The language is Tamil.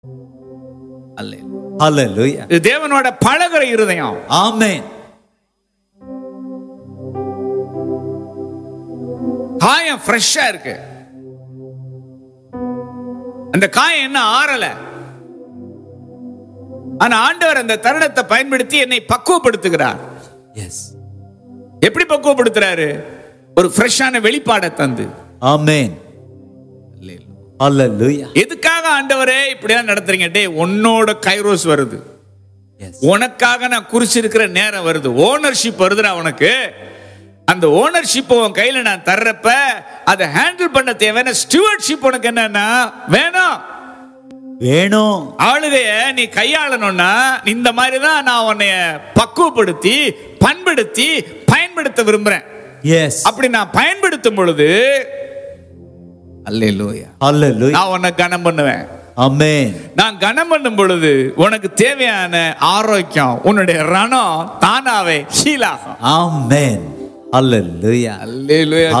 அல்லேலூயா. Hallelujah. இது தேவனோட பழகுற இருதயம் Amen. காயம் ஃப்ரெஷ்ஷா இருக்கு அந்த காயம் என்ன ஆறல ஆனா ஆண்டவர் அந்த தருணத்தை பயன்படுத்தி என்னை பக்குவப்படுத்துகிறார் Yes. எப்படி பக்குவப்படுத்துறாரு ஒரு ஃப்ரெஷ்ஷான வெளிப்பாடை தந்து Amen. Hallelujah. எதுக்காக ஆண்டவரே இப்படிலாம் நடத்துறீங்க டேய் உன்னோட கைரோஸ் வருது Yes. உனக்காக நான் குறிச்சிருக்கிற நேரம் வருது ஓனர்ஷிப் வருதுடா உனக்கு அந்த ஓனர்ஷிப் உன் கையில நான் தர்றப்ப அதை ஹேண்டில் பண்ண தேவையான ஸ்டூவர்ட்ஷிப் உனக்கு என்னன்னா வேணும் வேணும் ஆளுகைய நீ கையாளணும்னா இந்த மாதிரி தான் நான் உன்னைய பக்குவப்படுத்தி பண்படுத்தி பயன்படுத்த விரும்புறேன் Yes. அப்படி நான் பயன்படுத்தும் பொழுது அல்லேலூயா Hallelujah. நான் உன்னை கனம் பண்ணுவேன் Amen. நான் கனம் பண்ணும் பொழுது உனக்கு தேவையான ஆரோக்கியம் உன்னுடைய ரணம் தானாவே ஹீலாகும் Amen. Hallelujah. அல்லேலூயா